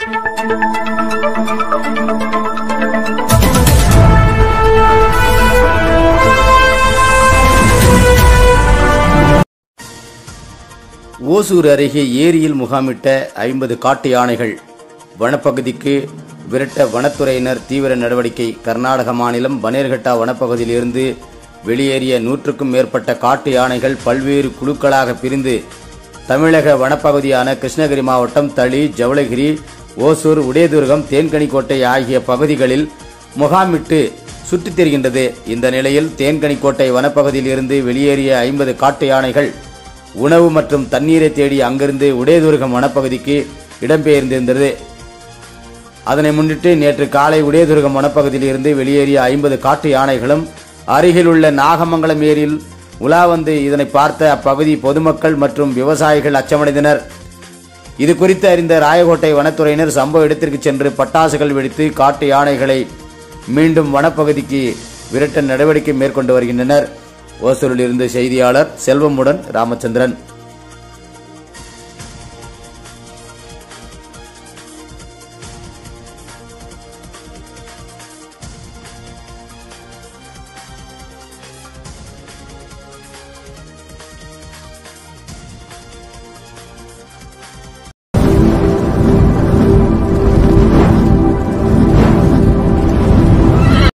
ஓசூர் அருகே ஏரியில் முகாமிட்ட ஐம்பது காட்டு யானைகள் வனப்பகுதிக்கு விரட்ட வனத்துறையினர் தீவிர நடவடிக்கை கர்நாடக மாநிலம் பனேர்கட்டா வனப்பகுதியிலிருந்து வெளியேறிய நூற்றுக்கும் மேற்பட்ட காட்டு யானைகள் பல்வேறு குழுக்களாக பிரிந்து தமிழக வனப்பகுதியான கிருஷ்ணகிரி மாவட்டம் தளி ஜவளகிரி ஓசூர் உடையதுர்கம் தேன்கனிக்கோட்டை ஆகிய பகுதிகளில் முகாமிட்டு சுற்றித் திரிகின்றது இந்த நிலையில் தேன்கனிக்கோட்டை வனப்பகுதியில் இருந்து வெளியேறிய ஐம்பது காட்டு யானைகள் உணவு மற்றும் தண்ணீரை தேடி அங்கிருந்து உடையதுர்கம் வனப்பகுதிக்கு இடம்பெயர்ந்திருந்தது அதனை முன்னிட்டு நேற்று காலை உடையதுர்கம் வனப்பகுதியில் இருந்து வெளியேறிய ஐம்பது காட்டு யானைகளும் அருகிலுள்ள நாகமங்கலம் ஏரியில் உலா வந்து இதனை பார்த்த அப்பகுதி பொதுமக்கள் மற்றும் விவசாயிகள் அச்சமடைந்தனர் இது குறித்து அறிந்த ராயகோட்டை வனத்துறையினர் சம்பவ இடத்திற்கு சென்று பட்டாசுகள் வெடித்து காட்டு யானைகளை மீண்டும் வனப்பகுதிக்கு விரட்ட நடவடிக்கை மேற்கொண்டு வருகின்றனர் ஓசூரில் இருந்து செய்தியாளர் செல்வமுடன் ராமச்சந்திரன்